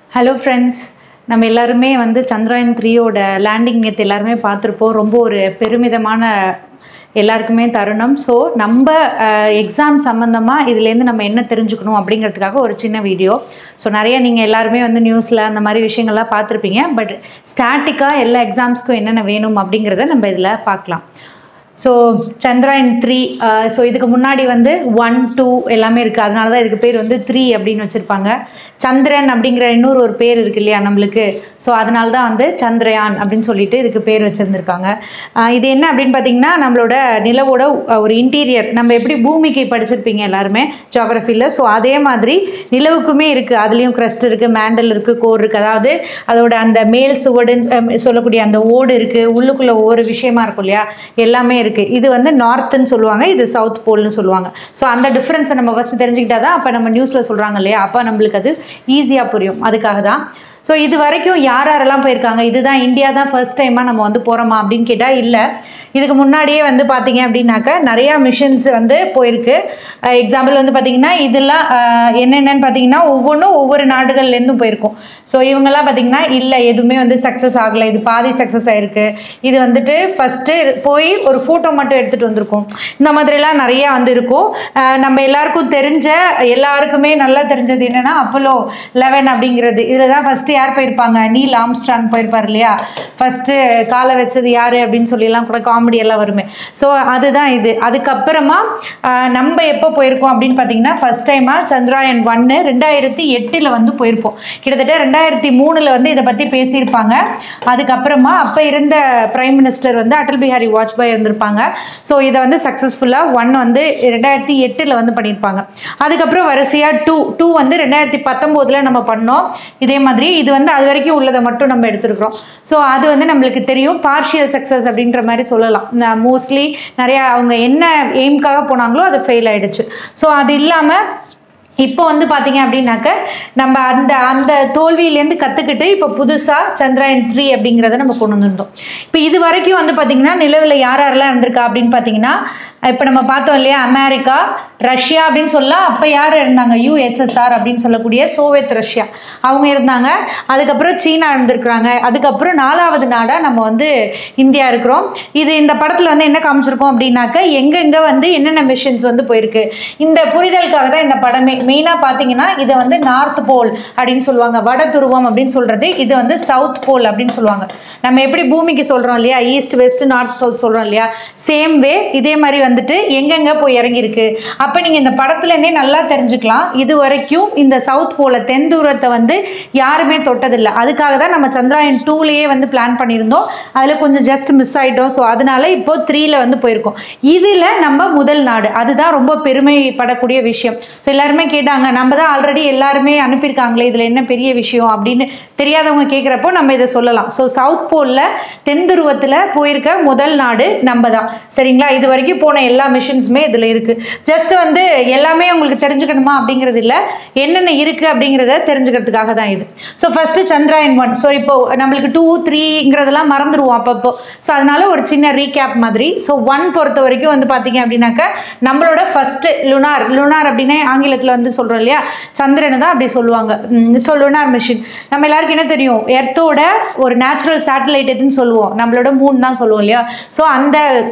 Hello friends நம்ம எல்லாருமே வந்து சந்திராயன் த்ரீயோட லேண்டிங் நேற்று எல்லாருமே பார்த்துருப்போம் ரொம்ப ஒரு பெருமிதமான எல்லாருக்குமே தருணம் ஸோ நம்ம எக்ஸாம் சம்மந்தமாக இதுலேருந்து நம்ம என்ன தெரிஞ்சுக்கணும் அப்படிங்கிறதுக்காக ஒரு சின்ன வீடியோ ஸோ நிறைய நீங்கள் எல்லாருமே வந்து நியூஸில் அந்த மாதிரி விஷயங்கள்லாம் பார்த்துருப்பீங்க பட் ஸ்டாட்டிக்காக எல்லா எக்ஸாம்ஸ்க்கும் என்னென்ன வேணும் அப்படிங்கிறத நம்ம இதில் பார்க்கலாம் ஸோ சந்திராயன் த்ரீ ஸோ இதுக்கு முன்னாடி வந்து ஒன் டூ எல்லாமே இருக்குது அதனால தான் இதுக்கு பேர் வந்து த்ரீ அப்படின்னு வச்சுருப்பாங்க சந்திரன் அப்படிங்கிற இன்னொரு ஒரு பேர் இருக்கு இல்லையா நம்மளுக்கு ஸோ அதனால தான் வந்து சந்திரயான் அப்படின்னு சொல்லிட்டு இதுக்கு பேர் வச்சுருந்துருக்காங்க இது என்ன அப்படின்னு பார்த்தீங்கன்னா நம்மளோட நிலவோட அஹ், ஒரு இன்டீரியர் நம்ம எப்படி பூமிக்கு படிச்சிருப்பீங்க எல்லாருமே ஜியாகிரஃபியில் ஸோ அதே மாதிரி நிலவுக்குமே இருக்குது அதுலேயும் crust இருக்குது மேண்டல் இருக்குது கோர் இருக்குது அதாவது அதோட அந்த மேல் சுவடுன்னு அஹ், சொல்லக்கூடிய அந்த ஓடு இருக்குது உள்ளுக்குள்ளே ஒவ்வொரு விஷயமா இருக்கும் இல்லையா எல்லாமே இருக்குது இது வந்து நார்த்துன்னு சொல்லுவாங்க இது சவுத் போல்னு சொல்லுவாங்க ஸோ அந்த டிஃப்ரென்ஸை நம்ம ஃபஸ்ட்டு தெரிஞ்சுக்கிட்டா தான் அப்போ நம்ம நியூஸில் சொல்கிறாங்க இல்லையா அப்போ நம்மளுக்கு அது ஈஸியாக புரியும் அதுக்காக தான் ஸோ இது வரைக்கும் யார் யாரெல்லாம் போயிருக்காங்க இதுதான் இந்தியா தான் ஃபர்ஸ்ட் டைமாக நம்ம வந்து போகிறோமா அப்படின்னு கேட்டால் இல்லை இதுக்கு முன்னாடியே வந்து பார்த்தீங்க அப்படின்னாக்கா நிறையா மிஷன்ஸ் வந்து போயிருக்கு எக்ஸாம்பிள் வந்து பார்த்தீங்கன்னா இதெல்லாம் அஹ், என்னென்னன்னு பார்த்தீங்கன்னா ஒவ்வொன்றும் ஒவ்வொரு நாடுகள்லேருந்தும் போயிருக்கும் ஸோ இவங்கெல்லாம் பார்த்தீங்கன்னா இல்லை எதுவுமே வந்து சக்ஸஸ் ஆகலை இது பாதி சக்ஸஸ் ஆயிருக்கு இது வந்துட்டு ஃபஸ்ட்டு போய் ஒரு ஃபோட்டோ மட்டும் எடுத்துகிட்டு வந்திருக்கோம் இந்த மாதிரிலாம் நிறையா வந்து இருக்கும் அஹ், நம்ம எல்லாருக்கும் தெரிஞ்ச எல்லாருக்குமே நல்லா தெரிஞ்சது என்னென்னா அப்போலோ லெவன் அப்படிங்கிறது இதில் தான் ஃபஸ்ட்டு யார் போயிருப்பாங்க நீல் ஆம்ஸ்ட்ராங் போயிருப்பார் இல்லையா ஃபஸ்ட்டு காலை வச்சது யார் அப்படின்னு சொல்லிலாம் கூட காமெடி எல்லாம் வருமே ஸோ அதுதான் இது அதுக்கப்புறமா ஆஹ், நம்ம எப்போ போயிருக்கோம் அப்படின்னு பார்த்தீங்கன்னா ஃபஸ்ட் டைமாக சந்திராயன் ஒன்று ரெண்டாயிரத்தி எட்டில் வந்து போயிருப்போம் கிட்டத்தட்ட ரெண்டாயிரத்தி மூணில் வந்து இதை பற்றி பேசியிருப்பாங்க அதுக்கப்புறமா அப்போ இருந்த பிரைம் மினிஸ்டர் வந்து அடல் பிஹாரி வாஜ்பாய் இருந்திருப்பாங்க ஸோ இதை வந்து சக்ஸஸ்ஃபுல்லாக ஒன் வந்து ரெண்டாயிரத்தி எட்டில் வந்து பண்ணியிருப்பாங்க அதுக்கப்புறம் வரிசையாக டூ டூ வந்து ரெண்டாயிரத்தி பத்தொம்போதில் நம்ம பண்ணோம் இதே மாதிரி இது வந்து அது வரைக்கும் உள்ளதை மட்டும் நம்ம எடுத்துருக்குறோம் ஸோ அது வந்து நம்மளுக்கு தெரியும் பார்ஷியல் சக்ஸஸ் அப்படின்ற மாதிரி சொல்லலாம் மோஸ்ட்லி நிறையா அவங்க என்ன எய்ம்காக போனாங்களோ அது ஃபெயில் ஆயிடுச்சு ஸோ அது இல்லாமல் இப்போ வந்து பார்த்தீங்க அப்படின்னாக்க நம்ம அந்த அந்த தோல்வியிலேருந்து கற்றுக்கிட்டு இப்போ புதுசாக சந்திராயன் த்ரீ அப்படிங்கிறத நம்ம கொண்டு வந்திருந்தோம் இப்போ இது வரைக்கும் வந்து பார்த்தீங்கன்னா நிலவில் யார் யாரெல்லாம் இருந்திருக்கா அப்படின்னு பார்த்தீங்கன்னா இப்போ நம்ம பார்த்தோம் இல்லையா அமெரிக்கா ரஷ்யா அப்படின்னு சொல்லலாம் அப்போ யார் இருந்தாங்க யூஎஸ்எஸ்ஆர் அப்படின்னு சொல்லக்கூடிய சோவியத் ரஷ்யா அவங்க இருந்தாங்க அதுக்கப்புறம் சீனா இருந்திருக்கிறாங்க அதுக்கப்புறம் நாலாவது நாடாக நம்ம வந்து இந்தியா இருக்கிறோம் இது இந்த படத்தில் வந்து என்ன காமிச்சிருக்கோம் அப்படின்னாக்க எங்கெங்கே வந்து என்னென்ன மிஷன்ஸ் வந்து போயிருக்கு இந்த புரிதலுக்காக தான் இந்த படமே மெயினாக பார்த்தீங்கன்னா இதை வந்து நார்த் போல் அப்படின்னு சொல்லுவாங்க வட துருவம் அப்படின்னு சொல்கிறது இது வந்து சவுத் போல் அப்படின்னு சொல்லுவாங்க நம்ம எப்படி பூமிக்கு சொல்கிறோம் இல்லையா ஈஸ்ட் வெஸ்ட் நார்த் சவுத் சொல்கிறோம் இல்லையா சேம் வே இதே மாதிரி வந்துட்டு எங்கெங்கே போய் இறங்கியிருக்கு அப்போ நீங்கள் இந்த படத்துலேருந்தே நல்லா தெரிஞ்சுக்கலாம் இது வரைக்கும் இந்த சவுத் போல தென் தூரத்தை வந்து யாருமே தொட்டதில்லை அதுக்காக தான் நம்ம சந்திராயன் டூலேயே வந்து பிளான் பண்ணியிருந்தோம் அதில் கொஞ்சம் ஜஸ்ட் மிஸ் ஆகிட்டோம் ஸோ அதனால இப்போ த்ரீல வந்து போயிருக்கோம் இதில் நம்ம முதல் நாடு அதுதான் ரொம்ப பெருமைப்படக்கூடிய விஷயம் ஸோ எல்லாருமே கேட்டாங்க நம்ம தான் ஆல்ரெடி எல்லாருமே அனுப்பியிருக்காங்களே இதில் என்ன பெரிய விஷயம் அப்படின்னு தெரியாதவங்க கேட்குறப்போ நம்ம இதை சொல்லலாம் ஸோ சவுத் போலில் தென் துருவத்தில் போயிருக்க முதல் நாடு நம்ம தான் சரிங்களா இது வரைக்கும் போன எல்லா மிஷன்ஸுமே இதில் இருக்குது ஜஸ்ட் வந்து எல்லாமே உங்களுக்கு தெரிஞ்சுக்கணுமா அப்படிங்கிறது இல்லை என்னென்ன இருக்குது அப்படிங்கிறத தெரிஞ்சுக்கிறதுக்காக தான் இது so first Chandrayaan one so இப்போ நம்மளுக்கு டூ த்ரீங்கிறதெல்லாம் மறந்துடுவோம் அப்பப்போ ஸோ அதனால ஒரு சின்ன ரீகேப் மாதிரி ஸோ ஒன் பொறுத்த வரைக்கும் வந்து பார்த்தீங்க அப்படின்னாக்கா நம்மளோட ஃபஸ்ட்டு லுனார் லுனார் அப்படின்னு ஆங்கிலத்தில் வந்து சொல்கிறோம் இல்லையா சந்திரனை தான் அப்படி சொல்லுவாங்க ஸோ லுனார் மிஷின் நம்ம எல்லாருக்கும் என்ன தெரியும் எர்த்தோட ஒரு நேச்சுரல் சேட்டலைட் எதுன்னு சொல்லுவோம் நம்மளோட மூன் தான் சொல்லுவோம் இல்லையா ஸோ அந்த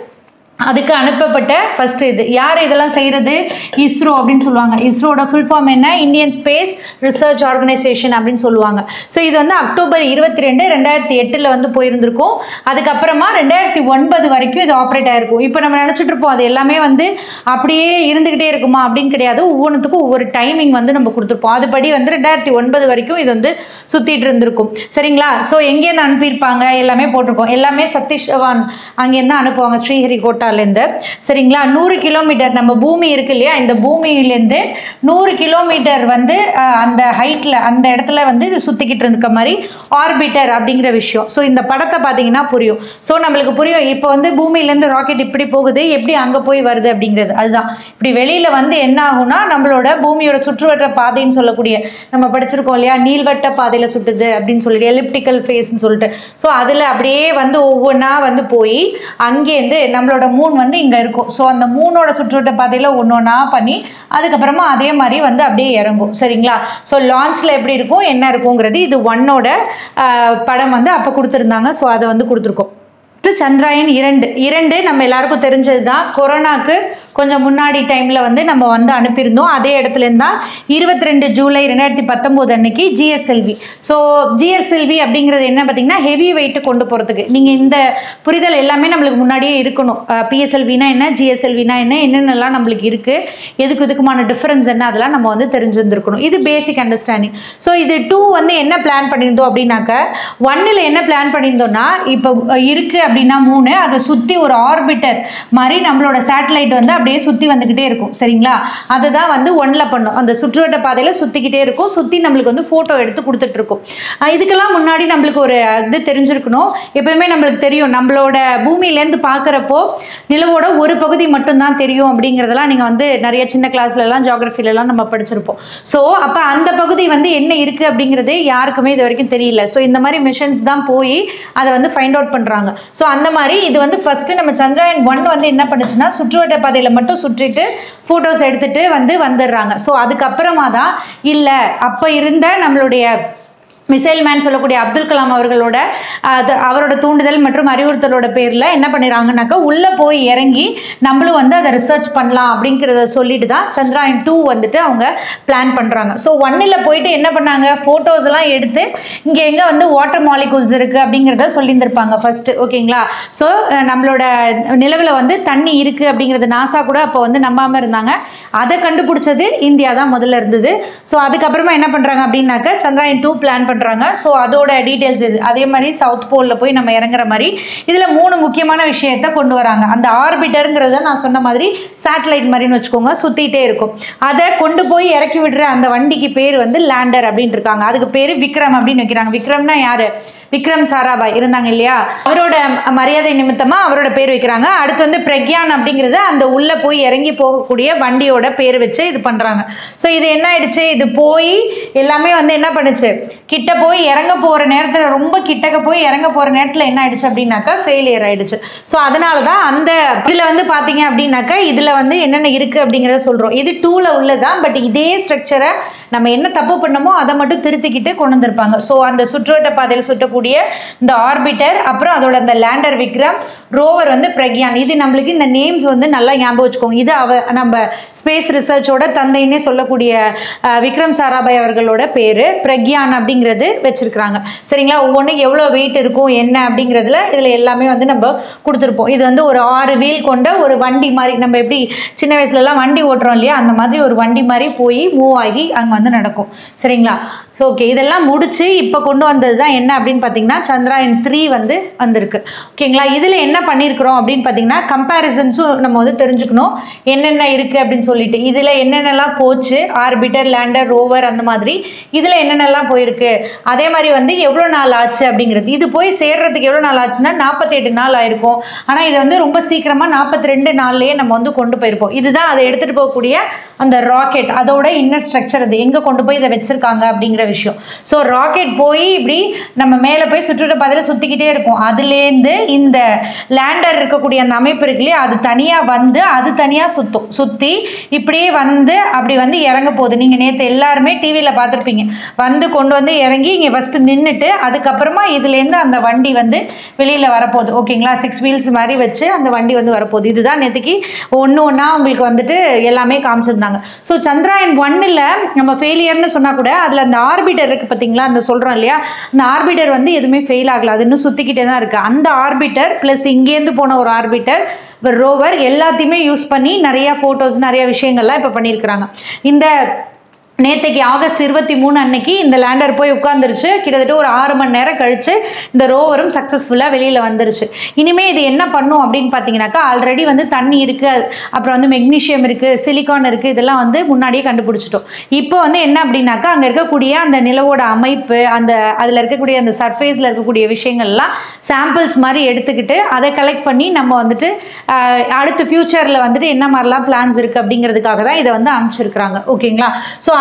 அதுக்கு அனுப்பப்பட்ட ஃபர்ஸ்ட் இது யார் இதெல்லாம் செய்கிறது இஸ்ரோ அப்படின்னு சொல்லுவாங்க இஸ்ரோட ஃபுல் ஃபார்ம் என்ன இந்தியன் ஸ்பேஸ் ரிசர்ச் ஆர்கனைசேஷன் அப்படின்னு சொல்லுவாங்க ஸோ இது வந்து அக்டோபர் இருபத்தி ரெண்டு ரெண்டாயிரத்தி எட்டில் வந்து போயிருந்திருக்கும் அதுக்கப்புறமா ரெண்டாயிரத்தி ஒன்பது வரைக்கும் இது ஆப்ரேட் ஆயிருக்கும் இப்போ நம்ம நினச்சிட்டு இருப்போம் அது எல்லாமே வந்து அப்படியே இருந்துக்கிட்டே இருக்குமா அப்படின்னு கிடையாது ஒவ்வொன்றுத்துக்கும் ஒவ்வொரு டைமிங் வந்து நம்ம கொடுத்துருப்போம் அதுபடி வந்து ரெண்டாயிரத்தி ஒன்பது வரைக்கும் இது வந்து சுற்றிட்டு இருந்திருக்கும் சரிங்களா ஸோ எங்கேருந்து அனுப்பியிருப்பாங்க எல்லாமே போட்டிருக்கோம் எல்லாமே சதீஷ் தவான் அங்கேருந்து அனுப்புவாங்க ஸ்ரீஹரிகோட்டாலேருந்து சரிங்களா நூறு கிலோமீட்டர் நம்ம பூமி இருக்கு இல்லையா இந்த பூமியிலேருந்து நூறு கிலோமீட்டர் வந்து அஹ், அந்த ஹைட்டில் அந்த இடத்துல வந்து இது சுற்றிக்கிட்டு இருக்க மாதிரி ஆர்பிட்டர் அப்படிங்கிற விஷயம் ஸோ இந்த படத்தை பார்த்தீங்கன்னா புரியும் ஸோ நம்மளுக்கு புரியும் இப்போ வந்து பூமியிலேருந்து ராக்கெட் இப்படி போகுது எப்படி அங்கே போய் வருது அப்படிங்கிறது அதுதான் இப்படி வெளியில் வந்து என்ன ஆகும்னா நம்மளோட பூமியோட சுற்றுவட்ட பாதைன்னு சொல்லக்கூடிய நம்ம படிச்சிருக்கோம் இல்லையா நீள்வட்ட பாதையில் சுட்டுது அப்படின்னு சொல்லிட்டு எலிப்டிக்கல் ஃபேஸ்ன்னு சொல்லிட்டு ஸோ அதில் அப்படியே வந்து ஒவ்வொன்றா வந்து போய் அங்கேருந்து நம்மளோட மூன் வந்து இங்கே இருக்கும் ஸோ அந்த மூனோட சுற்றுவட்ட பாதையில் ஒன்று ஒன்றா பண்ணி அதுக்கப்புறமா அதே மாதிரி வந்து அப்படியே இறங்கும் சரிங்களா ஸோ லான்ச்சில் எப்படி இருக்கும் என்ன இருக்குங்கிறது இது ஒன்னோட படம் வந்து அப்போ கொடுத்துருந்தாங்க ஸோ அதை வந்து கொடுத்துருக்கோம் அடுத்து சந்திராயன் இரண்டு இரண்டு நம்ம எல்லாருக்கும் தெரிஞ்சது தான் கொரோனாக்கு கொஞ்சம் முன்னாடி டைமில் வந்து நம்ம வந்து அனுப்பியிருந்தோம் அதே இடத்துலேருந்து தான் இருபத்தி ரெண்டு ஜூலை ரெண்டாயிரத்தி பத்தொம்போது அன்னைக்கு ஜிஎஸ்எல்வி ஸோ ஜிஎஸ்எல்வி அப்படிங்கிறது என்ன பார்த்தீங்கன்னா ஹெவி வெயிட் கொண்டு போகிறதுக்கு நீங்கள் இந்த புரிதல் எல்லாமே நம்மளுக்கு முன்னாடியே இருக்கணும் பிஎஸ்எல்வினா என்ன ஜிஎஸ்எல்வினா என்ன என்னென்னலாம் நம்மளுக்கு இருக்குது எதுக்கு இதுக்குமான டிஃப்ரென்ஸ் என்ன அதெல்லாம் நம்ம வந்து தெரிஞ்சிருந்துருக்கணும் இது பேசிக் அண்டர்ஸ்டாண்டிங் ஸோ இது டூ வந்து என்ன பிளான் பண்ணியிருந்தோம் அப்படின்னாக்க ஒன்னில் என்ன பிளான் பண்ணியிருந்தோம்னா இப்போ இருக்குது அப்படின்னா மூணு அதை சுற்றி ஒரு ஆர்பிட்டர் மாதிரி நம்மளோட சேட்டலைட் வந்து அப்படியே சுற்றி வந்துக்கிட்டே இருக்கும் சரிங்களா அதுதான் வந்து ஒன்னில் பண்ணும் அந்த சுற்றுவட்ட பாதையில் சுற்றிக்கிட்டே இருக்கும் சுற்றி நம்மளுக்கு வந்து ஃபோட்டோ எடுத்து கொடுத்துட்ருக்கும் இதுக்கெல்லாம் முன்னாடி நம்மளுக்கு ஒரு இது தெரிஞ்சிருக்கணும் எப்பயுமே நம்மளுக்கு தெரியும் நம்மளோட பூமியிலேருந்து பார்க்குறப்போ நிலவோட ஒரு பகுதி மட்டும்தான் தெரியும் அப்படிங்கிறதெல்லாம் நீங்கள் வந்து நிறைய சின்ன கிளாஸ்லலாம் ஜாகிரஃபிலலாம் நம்ம படிச்சிருப்போம் ஸோ அப்போ அந்த பகுதி வந்து என்ன இருக்குது அப்படிங்கிறது யாருக்குமே இது வரைக்கும் தெரியல ஸோ இந்த மாதிரி மிஷன்ஸ் தான் போய் அதை வந்து ஃபைண்ட் அவுட் பண்ணுறாங்க ஸோ அந்த மாதிரி இது வந்து ஃபஸ்ட்டு நம்ம சந்திராயன் ஒன் வந்து என்ன பண்ணுச்சுன்னா சுற்றுவட்ட பாதையில் மட்டும் சுற்றிட்டு ஃபோட்டோஸ் எடுத்துகிட்டு வந்து வந்துடுறாங்க ஸோ அதுக்கப்புறமா தான் இல்லை அப்போ இருந்த நம்மளுடைய மிசைல் மேன் சொல்லக்கூடிய அப்துல் கலாம் அவர்களோட அது அவரோட தூண்டுதல் மற்றும் அறிவுறுத்தலோட பேரில் என்ன பண்ணிடுறாங்கனாக்கா உள்ளே போய் இறங்கி நம்மளும் வந்து அதை ரிசர்ச் பண்ணலாம் அப்படிங்கிறத சொல்லிட்டு தான் சந்திராயன் டூ வந்துட்டு அவங்க பிளான் பண்ணுறாங்க ஸோ ஒன்னில் போயிட்டு என்ன பண்ணாங்க ஃபோட்டோஸ் எல்லாம் எடுத்து இங்கே எங்கே வந்து வாட்டர் மாலிகூல்ஸ் இருக்குது அப்படிங்கிறத சொல்லியிருந்திருப்பாங்க ஃபர்ஸ்ட்டு ஓகேங்களா ஸோ நம்மளோட நிலவில் வந்து தண்ணி இருக்குது அப்படிங்கிறது நாசா கூட அப்போ வந்து நம்பாமல் இருந்தாங்க அதை கண்டுபிடிச்சது இந்தியா தான் முதல்ல இருந்தது ஸோ அதுக்கப்புறமா என்ன பண்ணுறாங்க அப்படின்னாக்க சந்திராயன் டூ பிளான் பண்ணுறாங்க ஸோ அதோட டீட்டெயில்ஸ் இது அதே மாதிரி சவுத் போலில் போய் நம்ம இறங்குற மாதிரி இதில் மூணு முக்கியமான விஷயத்த கொண்டு வராங்க அந்த ஆர்பிட்டருங்கிறத நான் சொன்ன மாதிரி சேட்டலைட் மாதிரின்னு வச்சுக்கோங்க சுற்றிட்டே இருக்கும் அதை கொண்டு போய் இறக்கி விடுற அந்த வண்டிக்கு பேர் வந்து லேண்டர் அப்படின்னு இருக்காங்க அதுக்கு பேர் விக்ரம் அப்படின்னு வைக்கிறாங்க விக்ரம்னா யாரு விக்ரம் சாராபாய் இருந்தாங்க இல்லையா அவரோட மரியாதை நிமித்தமா அவரோட பேர் வைக்கிறாங்க அடுத்து வந்து பிரக்யான் அப்படிங்கிறது அந்த உள்ள போய் இறங்கி போகக்கூடிய வண்டியோட பேர் வச்சு இது பண்றாங்க ஸோ இது என்ன ஆயிடுச்சு இது போய் எல்லாமே வந்து என்ன பண்ணுச்சு கிட்ட போய் இறங்க போற நேரத்துல ரொம்ப கிட்டக்க போய் இறங்க போற நேரத்துல என்ன ஆயிடுச்சு அப்படின்னாக்கா ஃபெயிலியர் ஆயிடுச்சு ஸோ அதனால தான் அந்த இதுல வந்து பாத்தீங்க அப்படின்னாக்கா இதுல வந்து என்னென்ன இருக்கு அப்படிங்கிறத சொல்றோம் இது டூல உள்ளதான் பட் இதே ஸ்ட்ரக்சரை நம்ம என்ன தப்பு பண்ணமோ அதை மட்டும் திருத்திக்கிட்டு கொண்டு வந்திருப்பாங்க ஸோ அந்த சுற்றுவட்ட பாதையில் சுட்டக்கூடிய இந்த ஆர்பிட்டர் அப்புறம் அதோட அந்த லேண்டர் விக்ரம் ரோவர் வந்து பிரக்யான் இது நம்மளுக்கு இந்த நேம்ஸ் வந்து நல்லா ஞாபகம் வச்சுக்கோங்க இது அவ நம்ம ஸ்பேஸ் ரிசர்ச்சோட தந்தைன்னே சொல்லக்கூடிய அஹ், விக்ரம் சாராபாய் அவர்களோட பேர் பிரக்யான் அப்படிங்கிறது வச்சிருக்கிறாங்க சரிங்களா ஒவ்வொன்றும் எவ்வளோ வெயிட் இருக்கும் என்ன அப்படிங்கிறதுல இதில் எல்லாமே வந்து நம்ம கொடுத்துருப்போம் இது வந்து ஒரு ஆறு வீல் கொண்ட ஒரு வண்டி மாதிரி நம்ம எப்படி சின்ன வயசுலலாம் வண்டி ஓட்டுறோம் இல்லையா அந்த மாதிரி ஒரு வண்டி மாதிரி போய் மூவ் ஆகி அங்கே வந்து நடக்கும் சரிங்களா ஸோ ஓகே இதெல்லாம் முடிச்சு இப்போ கொண்டு வந்தது தான் என்ன அப்படின்னு பார்த்தீங்கன்னா சந்திராயன் த்ரீ வந்து வந்திருக்கு ஓகேங்களா இதில் என்ன பண்ணியிருக்கிறோம் அப்படின்னு பார்த்தீங்கன்னா கம்பேரிசன்ஸும் நம்ம வந்து தெரிஞ்சுக்கணும் என்னென்ன இருக்குது அப்படின்னு சொல்லிட்டு இதில் என்னென்னலாம் போச்சு ஆர்பிட்டர் லேண்டர் ரோவர் அந்த மாதிரி இதில் என்னென்னலாம் போயிருக்கு அதே மாதிரி வந்து எவ்வளோ நாள் ஆச்சு அப்படிங்கிறது இது போய் சேர்றதுக்கு எவ்வளோ நாள் ஆச்சுன்னா நாற்பத்தி எட்டு நாள் ஆயிருக்கும் ஆனால் இதை வந்து ரொம்ப சீக்கிரமாக நாற்பத்தி ரெண்டு நாள்லேயே நம்ம வந்து கொண்டு போயிருப்போம் இதுதான் அதை எடுத்துகிட்டு போகக்கூடிய அந்த ராக்கெட் அதோட இன்னர் ஸ்ட்ரக்சர் அது எங்கே கொண்டு போய் இதை வச்சிருக்காங்க அப்படிங்கிற விஷயம் ஸோ ராக்கெட் போய் இப்படி நம்ம மேலே போய் சுற்றுற பாதையில் சுற்றிக்கிட்டே இருக்கும் அதுலேருந்து இந்த லேண்டர் இருக்கக்கூடிய அந்த அமைப்பு இருக்கு இல்லையா அது தனியாக வந்து அது தனியாக சுற்றும் சுற்றி இப்படியே வந்து அப்படி வந்து இறங்க போகுது நீங்கள் நேற்று எல்லாருமே டிவியில் பார்த்துருப்பீங்க வந்து கொண்டு வந்து இறங்கி இங்கே ஃபஸ்ட்டு நின்றுட்டு அதுக்கப்புறமா இதுலேருந்து அந்த வண்டி வந்து வெளியில் வரப்போகுது ஓகேங்களா சிக்ஸ் வீல்ஸ் மாதிரி வச்சு அந்த வண்டி வந்து வரப்போகுது இதுதான் நேற்றுக்கு ஒன்று ஒன்றா உங்களுக்கு வந்துட்டு எல்லாமே காமிச்சிருந்தாங்க ஸோ சந்திராயன் ஒன்னில் நம்ம ஃபெயிலியர்னு சொன்னால் கூட அதில் அந்த ஆர்பிட்டர் இருக்குது பார்த்தீங்களா அந்த சொல்கிறோம் இல்லையா அந்த ஆர்பிட்டர் வந்து எதுவுமே ஃபெயில் ஆகல அது இன்னும் சுற்றிக்கிட்டே தான் இருக்குது அந்த ஆர்பிட்டர் ப்ளஸ் இங்கேருந்து போன ஒரு ஆர்பிட்டர் ரோவர் எல்லாத்தையுமே யூஸ் பண்ணி நிறைய ஃபோட்டோஸ் நிறைய விஷயங்கள்லாம் இப்போ பண்ணியிருக்கிறாங்க இந்த நேற்றைக்கு ஆகஸ்ட் இருபத்தி மூணு அன்னைக்கு இந்த லேண்டர் போய் உட்காந்துருச்சு கிட்டத்தட்ட ஒரு ஆறு மணி நேரம் கழிச்சு இந்த ரோவரும் சக்ஸஸ்ஃபுல்லாக வெளியில் வந்துருச்சு இனிமேல் இது என்ன பண்ணும் அப்படின்னு பார்த்தீங்கன்னாக்கா ஆல்ரெடி வந்து தண்ணி இருக்குது அப்புறம் வந்து மெக்னீஷியம் இருக்குது சிலிக்கான் இருக்குது இதெல்லாம் வந்து முன்னாடியே கண்டுபிடிச்சிட்டோம் இப்போ வந்து என்ன அப்படின்னாக்கா அங்கே இருக்கக்கூடிய அந்த நிலவோட அமைப்பு அந்த அதில் இருக்கக்கூடிய அந்த சர்ஃபேஸில் இருக்கக்கூடிய விஷயங்கள்லாம் சாம்பிள்ஸ் மாதிரி எடுத்துக்கிட்டு அதை கலெக்ட் பண்ணி நம்ம வந்துட்டு ஆஹ், அடுத்த ஃப்யூச்சரில் வந்துட்டு என்ன மாதிரிலாம் பிளான்ஸ் இருக்குது அப்படிங்கிறதுக்காக தான் இதை வந்து அமைச்சிருக்கிறாங்க ஓகேங்களா ஸோ அது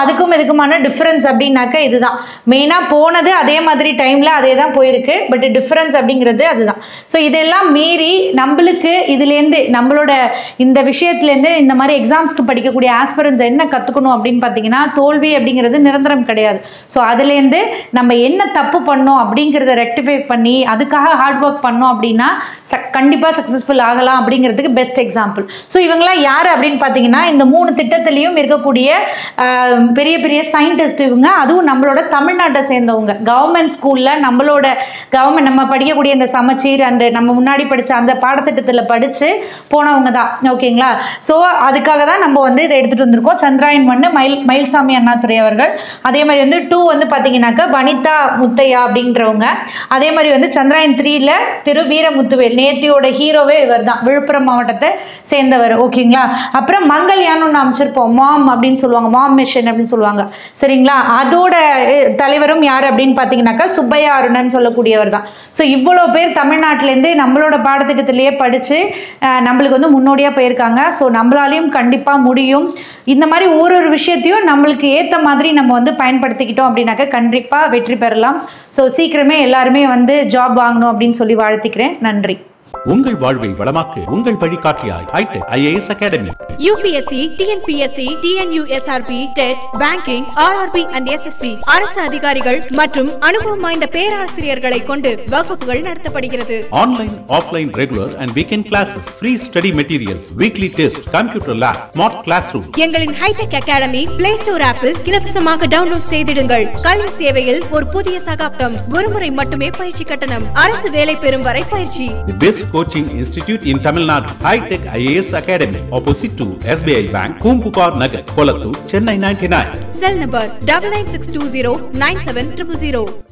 அதுக்கும் இதுக்குமான டிஃப்ரென்ஸ் அப்படின்னாக்க இதுதான் மெயினாக போனது அதே மாதிரி டைமில் அதே தான் போயிருக்கு பட் டிஃப்ரென்ஸ் அப்படிங்கிறது அதுதான் ஸோ இதெல்லாம் மீறி நம்மளுக்கு இதுலேருந்து நம்மளோட இந்த விஷயத்துலேருந்து இந்த மாதிரி எக்ஸாம்ஸ்க்கு படிக்கக்கூடிய ஆஸ்பிரன்ஸ் என்ன கற்றுக்கணும் அப்படின்னு பார்த்தீங்கன்னா தோல்வி அப்படிங்கிறது நிரந்தரம் கிடையாது ஸோ அதுலேருந்து நம்ம என்ன தப்பு பண்ணோம் அப்படிங்கிறத ரெக்டிஃபை பண்ணி அதுக்காக ஹார்ட் ஒர்க் பண்ணோம் அப்படின்னா ச கண்டிப்பாக சக்ஸஸ்ஃபுல் ஆகலாம் அப்படிங்கிறதுக்கு பெஸ்ட் எக்ஸாம்பிள் ஸோ இவங்களாம் யார் அப்படின்னு பார்த்தீங்கன்னா இந்த மூணு திட்டத்திலையும் இருக்கக்கூடிய ஆஹ், பெரிய பெரிய சயின்டிஸ்ட் இவங்க அதுவும் நம்மளோட தமிழ்நாட்டை சேர்ந்தவங்க கவர்மெண்ட் ஸ்கூலில் நம்மளோட கவர்மெண்ட் நம்ம படிக்கக்கூடிய இந்த சமச்சீர் அந்த நம்ம முன்னாடி படித்த அந்த பாடத்திட்டத்தில் படித்து போனவங்க தான் ஓகேங்களா ஸோ அதுக்காக தான் நம்ம வந்து இதை எடுத்துகிட்டு வந்திருக்கோம் சந்திராயன் ஒன்று மயில் மயில்சாமி அண்ணாதுரை அவர்கள் அதே மாதிரி வந்து டூ வந்து பார்த்தீங்கன்னாக்கா வனிதா முத்தையா அப்படின்றவங்க அதே மாதிரி வந்து சந்திராயன் த்ரீல திரு வீரமுத்துவேல் நேத்தியோட ஹீரோவே இவர் தான் விழுப்புரம் மாவட்டத்தை சேர்ந்தவர் ஓகேங்களா அப்புறம் மங்கள்யான் ஒன்று அமைச்சிருப்போம் மாம் அப்படின்னு சொல்லுவாங்க மாம் மிஷன் அப்படின்னு சொல்லுவாங்க சரிங்களா அதோட அஹ், தலைவரும் யார் அப்படின்னு பார்த்தீங்கன்னாக்கா சுப்பையா அருணன் சொல்லக்கூடியவர் தான் ஸோ இவ்வளோ பேர் தமிழ்நாட்டிலேருந்து நம்மளோட பாடத்திட்டத்திலேயே படித்து நம்மளுக்கு வந்து முன்னோடியாக போயிருக்காங்க ஸோ நம்மளாலையும் கண்டிப்பாக முடியும் இந்த மாதிரி ஒரு ஒரு விஷயத்தையும் நம்மளுக்கு ஏற்ற மாதிரி நம்ம வந்து பயன்படுத்திக்கிட்டோம் அப்படின்னாக்கா கண்டிப்பாக வெற்றி பெறலாம் ஸோ சீக்கிரமே எல்லாருமே வந்து ஜாப் வாங்கணும் அப்படின்னு சொல்லி வாழ்த்திக்கிறேன் நன்றி உங்கள் வாழ்வை வளமாக்கு உங்கள் வழிகாட்டியாய் Hitech IAS Academy UPSC TNPSC TNUSRB TET banking RRB and SSC அரசு அதிகாரிகள் மற்றும் அனுபவம் வாய்ந்த பேராசிரியர்களை கொண்டு வகுப்புகள் நடத்தப்படுகிறது online offline regular and weekend classes free study materials weekly test computer lab smart classroom எங்களின் ஹைடெக் அகாடமி பிளே ஸ்டோர் ஆப்பில் இலவசமாக டவுன்லோட் செய்திடுங்கள் கல்வி சேவையில் ஒரு புதிய சகாப்தம் ஒருமுறை மட்டுமே பயிற்சி கட்டணம் அரசு வேலை பெறும் வரை பயிற்சி The best coaching institute in Tamil Nadu, High Tech IAS Academy, opposite to SBI Bank, Kumpupar Nagar, Kolattur, Chennai 99. Cell number double nine six two zero nine seven triple zero